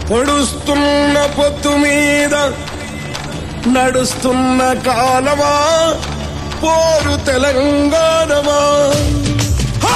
పొడుస్తున్న పొత్తు మీద నడుస్తున్న కాలమా పోరు తెలంగాణమా హా!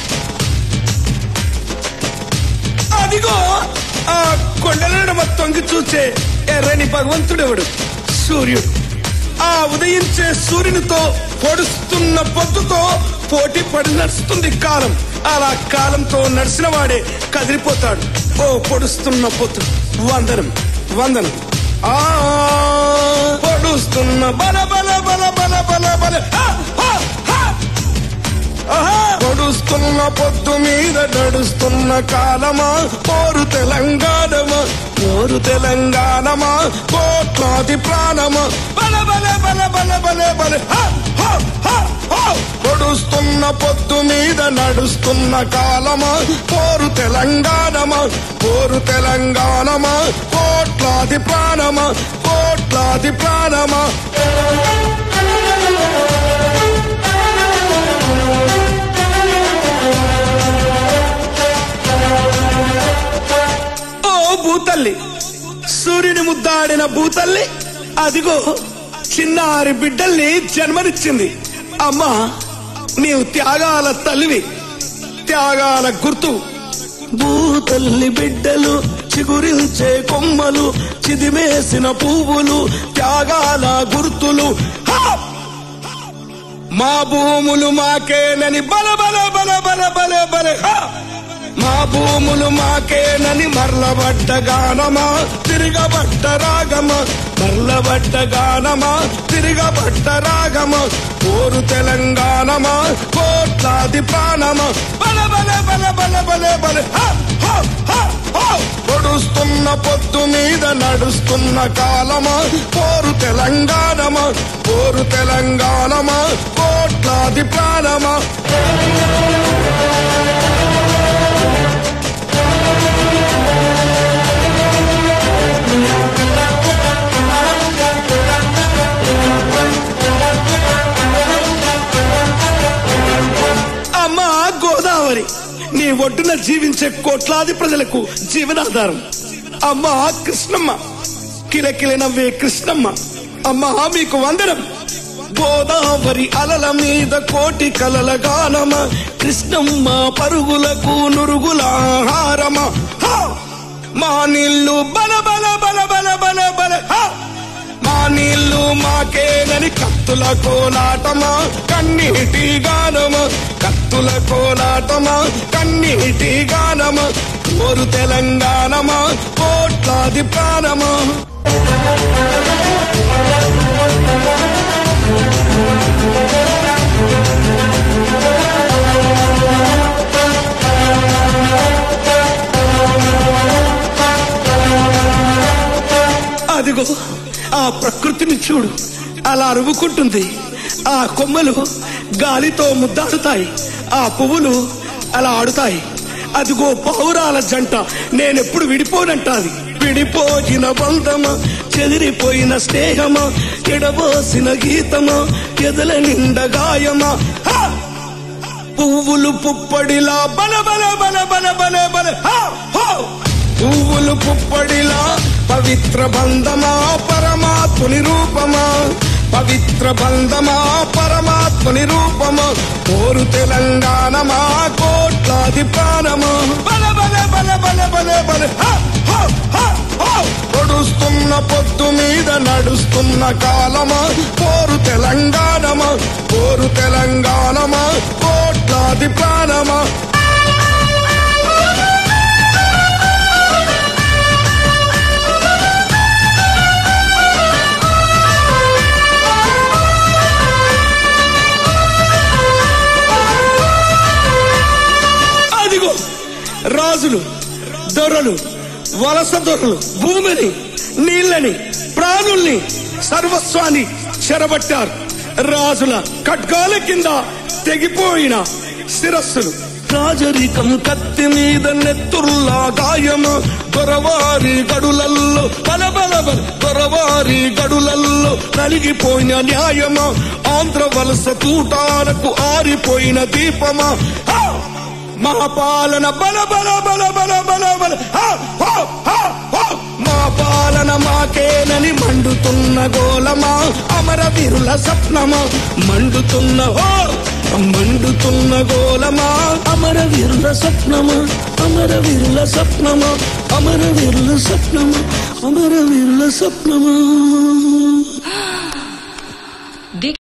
అదిగో ఆ కొండలడమ తొంగి చూచే ఎర్రని భగవంతుడెవడు సూర్యుడు ఆ ఉదయించే సూర్యునితో పొడుస్తున్న పొద్దుతో పోటీ పడి నడుస్తుంది కాలం అలా కాలంతో నడిచిన వాడే కదిలిపోతాడు ఓ పొడుస్తున్న పొత్తు వందనం వందనం ఆ పొడుస్తున్న బల బల బల బల బల బల హా! హా! హా! ఆహా! పొడుస్తున్న పొద్దు మీద నడుస్తున్న కాలమా పోరు తెలంగాణమా పోరు తెలంగాణమా కోట్లాది ప్రాణమా బల బల బల బల బల బల హా! హా! హా! హా! పొడుస్తున్న పొద్దు మీద నడుస్తున్న కాలమా పోరు తెలంగాణమా పోరు తెలంగాణమా కోట్లాది ప్రాణమా కోట్లాది ప్రాణమా ఓ భూతల్లి సూర్యుని ముద్దాడిన భూతల్లి అదిగో చిన్నారి బిడ్డల్ని జన్మనిచ్చింది అమ్మా నీవు త్యాగాల తల్లివి త్యాగాల గుర్తు భూతల్లి బిడ్డలు చిగురించే కొమ్మలు చిదిమేసిన పువ్వులు త్యాగాల గుర్తులు హా! మా భూములు మాకేనని బల బల బల బల బల బల హా! మా భూములు మాకేనని మరలబడ్డ గానమా తిరగబడ్డ రాగమా మరలబడ్డ గానమా తిరగబడ్డ రాగమా కోరు తెలంగాణమా కోట్లాది ప్రాణమా బల బల బల బల బల బల హా! హా! హా! హా! పొడుస్తున్న పొద్దు మీద నడుస్తున్న కాలమా పోరు తెలంగాణమా పోరు తెలంగాణమా కోట్లాది ప్రాణమా అమ్మా గోదావరి నీ ఒడ్డున జీవించే కోట్లాది ప్రజలకు జీవనాధారం అమ్మా కృష్ణమ్మ కిలకిల నవ్వే కృష్ణమ్మ అమ్మా మీకు వందనం గోదావరి అలల మీద కోటి కలల గానమ కృష్ణమ్మ పరుగులకు నురుగుల హారమ హా! మా నీళ్ళు బల బల బల బల బల బల హా! మా నీళ్ళు మాకేనని కత్తుల కోలాటమా కన్నీటి గానమా కత్తుల కోలాటమా కన్నీటి గానమా కోరు తెలంగాణమా కోట్లాది ప్రాణమా అదిగో ఆ ప్రకృతిని చూడు అలా అరువుకుంటుంది ఆ కొమ్మలు గాలితో ముద్దాడుతాయి ఆ పువ్వులు అలా ఆడుతాయి అదిగో పౌరాల జంట నేనెప్పుడు విడిపోనంటాది విడిపోయిన బంధమా చెదిరిపోయిన స్నేహమా ఎడబోసిన గీతమా ఎదల నిండ గాయమా హా! పువ్వులు పుప్పడిలా బల బల బల బల బల బల హా! హా! పువ్వులు పుప్పడిలా పవిత్ర బంధమా పరమాత్ముని రూపమా పవిత్ర బంధమా పరమాత్ముని రూపమా కోరు తెలంగాణమా కోట్లాది ప్రాణమా బల బల బల బల బల బల హా! హా! హా! హా! పొడుస్తున్న పొద్దు మీద నడుస్తున్న కాలమా కోరు తెలంగాణమా కోరు తెలంగాణమా కోట్లాది ప్రాణమా అదిగో రాజులు దొరలు వలస దొరలు భూమిని నీళ్ళని ప్రాణుల్ని సర్వస్వాన్ని చెరబట్టారు రాజుల ఖడ్గాల కింద తెగిపోయిన శిరస్సులు రాజరికం కత్తి మీద నెత్తుర్లా గాయము దొరవారి గడులల్లో బలబలబల దొరవారి గడులల్లో నలిగిపోయిన న్యాయమా ఆంధ్ర వలస తూటాలకు ఆరిపోయిన దీపమా ఆ! మా పాలన బల బల బల బల బల బల హా! హా! హా! హా! ఇది మండుతున్న గోలమా అమర వీరుల స్వప్నమా మండుతున్న హో మండుతున్న గోలమా అమర వీరుల స్వప్నమా అమర వీరుల స్వప్నమా అమర వీరుల స్వప్నమా అమర వీరుల స్వప్నమా